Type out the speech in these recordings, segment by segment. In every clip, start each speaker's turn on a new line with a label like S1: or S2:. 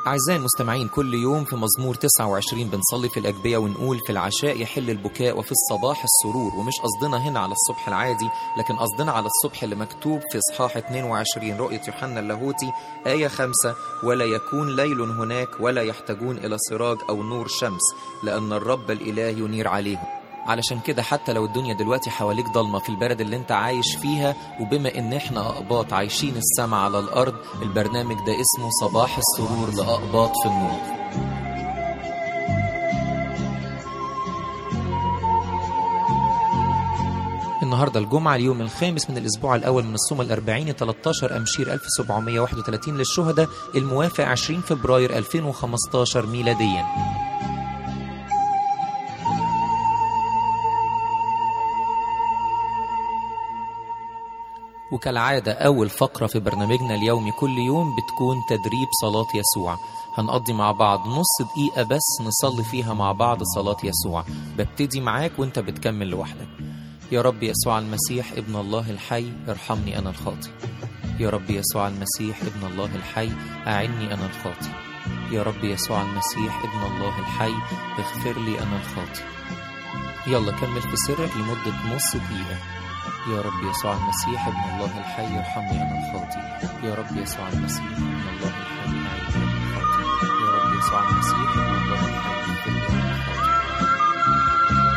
S1: أعزائي المستمعين كل يوم في مزمور 29 بنصلي في الأجبية ونقول في العشاء يحل البكاء وفي الصباح السرور ومش قصدنا هنا على الصبح العادي لكن قصدنا على الصبح اللي مكتوب في إصحاح 22 رؤية يوحنا اللاهوتي آية 5 ولا يكون ليل هناك ولا يحتاجون إلى سراج أو نور شمس لأن الرب الإله ينير عليهم علشان كده حتى لو الدنيا دلوقتي حواليك ضلمة في البلد اللي انت عايش فيها وبما ان احنا اقباط عايشين السما على الارض البرنامج ده اسمه صباح السرور لاقباط في النور النهارده الجمعة اليوم الخامس من الأسبوع الأول من الصوم الأربعين 13 أمشير 1731 للشهداء الموافق 20 فبراير 2015 ميلادياً وكالعادة أول فقرة في برنامجنا اليومي كل يوم بتكون تدريب صلاة يسوع هنقضي مع بعض نص دقيقة بس نصلي فيها مع بعض صلاة يسوع ببتدي معاك وانت بتكمل لوحدك يا رب يسوع المسيح ابن الله الحي ارحمني أنا الخاطي يا رب يسوع المسيح ابن الله الحي أعني أنا الخاطي يا رب يسوع المسيح ابن الله الحي اغفر لي أنا الخاطي يلا كمل في سرك لمدة نص دقيقة يا رب يسوع المسيح ابن الله الحي ارحمني انا الخاطي يا رب يسوع المسيح ابن الله الحي اعيني انا الخاطي يا رب يسوع المسيح ابن الله الحي اغفر لي انا الخاطي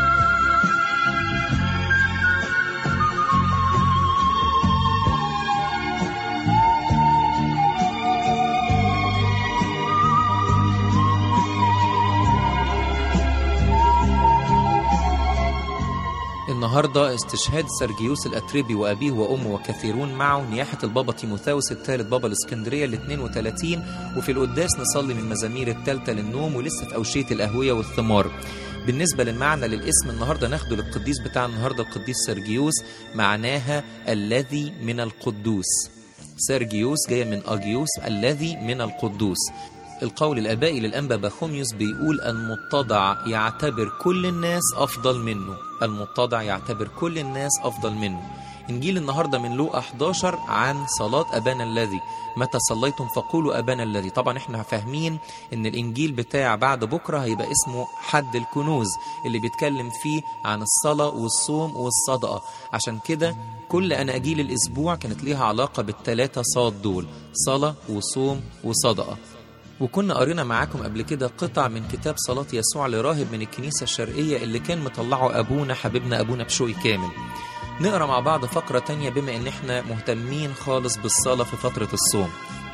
S1: النهارده استشهاد سرجيوس الاتربي وابيه وامه وكثيرون معه نياحه البابا تيموثاوس الثالث بابا الاسكندريه ال 32 وفي القداس نصلي من مزامير الثالثه للنوم ولسه في اوشيه الاهويه والثمار. بالنسبه للمعنى للاسم النهارده ناخده للقديس بتاع النهارده القديس سرجيوس معناها الذي من القدوس. سرجيوس جايه من اجيوس الذي من القدوس. القول الآبائي للأنبا بخوميوس بيقول المتضع يعتبر كل الناس أفضل منه المتضع يعتبر كل الناس أفضل منه إنجيل النهاردة من لوقا 11 عن صلاة أبانا الذي متى صليتم فقولوا أبانا الذي طبعا احنا فاهمين ان الإنجيل بتاع بعد بكرة هيبقى اسمه حد الكنوز اللي بيتكلم فيه عن الصلاة والصوم والصدقة عشان كده كل أناجيل الأسبوع كانت ليها علاقة بالتلاتة صاد دول صلاة وصوم وصدقة وكنا قرينا معاكم قبل كده قطع من كتاب صلاة يسوع لراهب من الكنيسة الشرقية اللي كان مطلعه أبونا حبيبنا أبونا بشوي كامل نقرا مع بعض فقرة تانية بما إن إحنا مهتمين خالص بالصلاة في فترة الصوم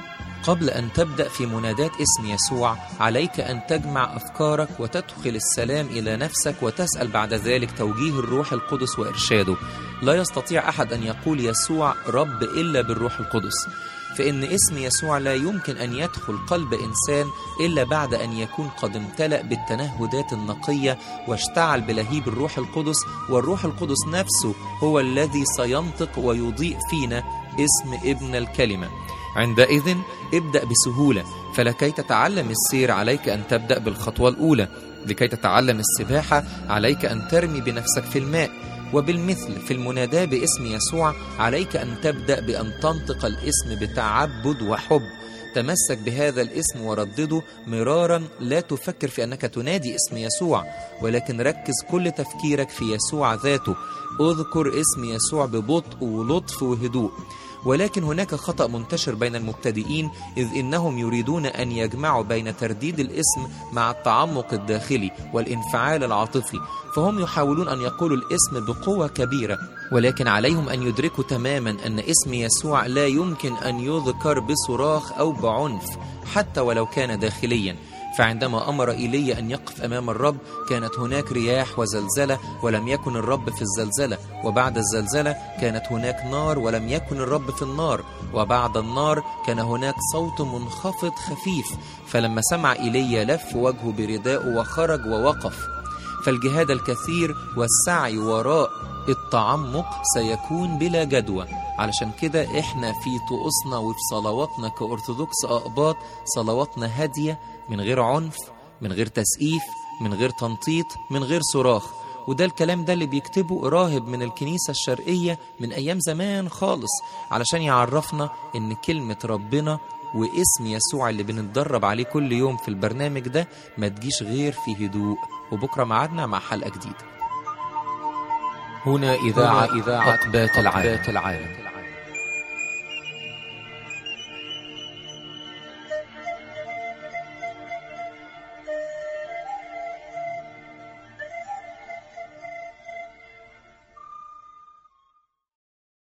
S1: قبل أن تبدأ في منادات اسم يسوع عليك أن تجمع أفكارك وتدخل السلام إلى نفسك وتسأل بعد ذلك توجيه الروح القدس وإرشاده لا يستطيع أحد أن يقول يسوع رب إلا بالروح القدس فإن اسم يسوع لا يمكن أن يدخل قلب إنسان إلا بعد أن يكون قد امتلأ بالتنهدات النقية واشتعل بلهيب الروح القدس والروح القدس نفسه هو الذي سينطق ويضيء فينا اسم ابن الكلمة عندئذ ابدأ بسهولة فلكي تتعلم السير عليك أن تبدأ بالخطوة الأولى لكي تتعلم السباحة عليك أن ترمي بنفسك في الماء وبالمثل في المناداة باسم يسوع عليك أن تبدأ بأن تنطق الاسم بتعبد وحب تمسك بهذا الاسم وردده مرارا لا تفكر في أنك تنادي اسم يسوع ولكن ركز كل تفكيرك في يسوع ذاته اذكر اسم يسوع ببطء ولطف وهدوء ولكن هناك خطأ منتشر بين المبتدئين إذ إنهم يريدون أن يجمعوا بين ترديد الاسم مع التعمق الداخلي والانفعال العاطفي فهم يحاولون أن يقولوا الاسم بقوة كبيرة ولكن عليهم أن يدركوا تماما أن اسم يسوع لا يمكن أن يذكر بصراخ أو بعنف حتى ولو كان داخليا فعندما أمر إيليا أن يقف أمام الرب كانت هناك رياح وزلزلة ولم يكن الرب في الزلزلة وبعد الزلزلة كانت هناك نار ولم يكن الرب في النار وبعد النار كان هناك صوت منخفض خفيف فلما سمع إيليا لف وجهه بردائه وخرج ووقف فالجهاد الكثير والسعي وراء التعمق سيكون بلا جدوى علشان كده احنا في طقوسنا وفي صلواتنا كأرثوذكس أقباط صلواتنا هادية من غير عنف من غير تسقيف من غير تنطيط من غير صراخ وده الكلام ده اللي بيكتبه راهب من الكنيسة الشرقية من أيام زمان خالص علشان يعرفنا إن كلمة ربنا واسم يسوع اللي بنتدرب عليه كل يوم في البرنامج ده ما تجيش غير في هدوء وبكرة معادنا مع حلقة جديدة
S2: هنا إذاعة
S1: هنا إذاعة
S2: أقبات العالم
S1: العالم